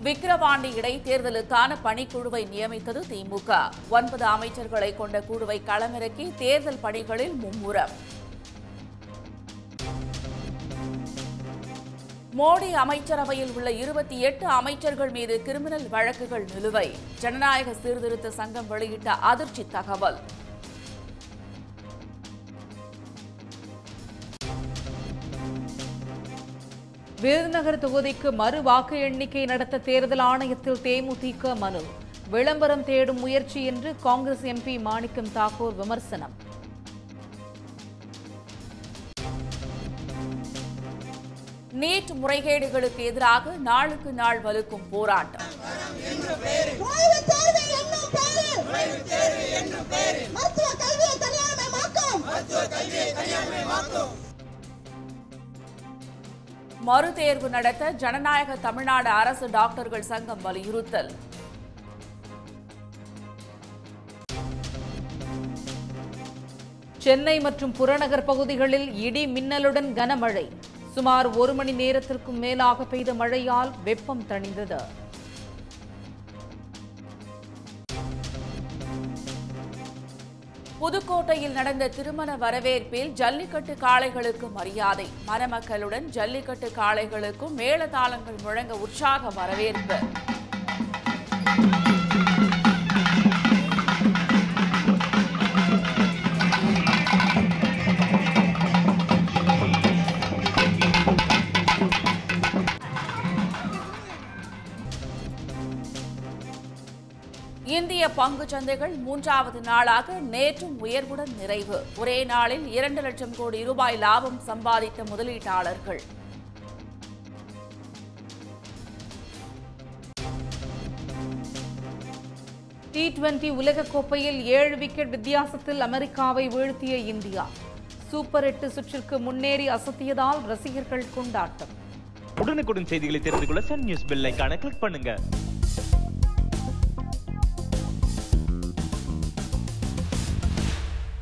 விக்கிரவாண்டி இடைத்தேர்தலுக்கான பணிக்குழுவை நியமித்தது திமுக ஒன்பது அமைச்சர்களை கொண்ட குழுவை களமிறக்கி தேர்தல் பணிகளில் மும்முரம் மோடி அமைச்சரவையில் உள்ள இருபத்தி எட்டு அமைச்சர்கள் மீது கிரிமினல் வழக்குகள் நிலுவை ஜனநாயக சீர்திருத்த சங்கம் வெளியிட்ட அதிர்ச்சி தகவல் விருதுநகர் தொகுதிக்கு மறு வாக்கு எண்ணிக்கை நடத்த தேர்தல் ஆணையத்தில் தேமுதிக மனு விளம்பரம் தேடும் முயற்சி என்று காங்கிரஸ் எம்பி மாணிக்கம் தாக்கூர் விமர்சனம் நீட் முறைகேடுகளுக்கு எதிராக நாளுக்கு நாள் வலுக்கும் போராட்டம் நுழைவுத் தேர்வு என்னும் பேரில் மருத்துவ கல்வியை தனியார்மயமாக்கும் மறுதேர்வு நடத்த ஜனநாயக தமிழ்நாடு அரசு டாக்டர்கள் சங்கம் வலியுறுத்தல் சென்னை மற்றும் புறநகர் பகுதிகளில் இடி மின்னலுடன் கனமழை சுமார் ஒரு மணி நேரத்திற்கும் மேலாக பெய்த மழையால் வெப்பம் தணிந்தது புதுக்கோட்டையில் நடந்த திருமண வரவேற்பில் ஜல்லிக்கட்டு காளைகளுக்கு மரியாதை மணமக்களுடன் ஜல்லிக்கட்டு காளைகளுக்கும் மேளதாளங்கள் முழங்க உற்சாக வரவேற்பு இந்திய பங்குச் சந்தைகள் மூன்றாவது நாளாக நேற்றும் உயர்வுடன் நிறைவு ஒரே நாளில் இரண்டு லட்சம் கோடி ரூபாய் லாபம் சம்பாதித்த முதலீட்டாளர்கள் டி டுவெண்டி உலகக்கோப்பையில் ஏழு விக்கெட் வித்தியாசத்தில் அமெரிக்காவை வீழ்த்திய இந்தியா சூப்பர் எட்டு சுற்றிற்கு முன்னேறி அசத்தியதால் ரசிகர்கள் கொண்டாட்டம் உடனுக்குடன் செய்திகளை தெரிந்து கொள்ள சன் நியூஸ் பெல் ஐகானை கிளிக் பண்ணுங்க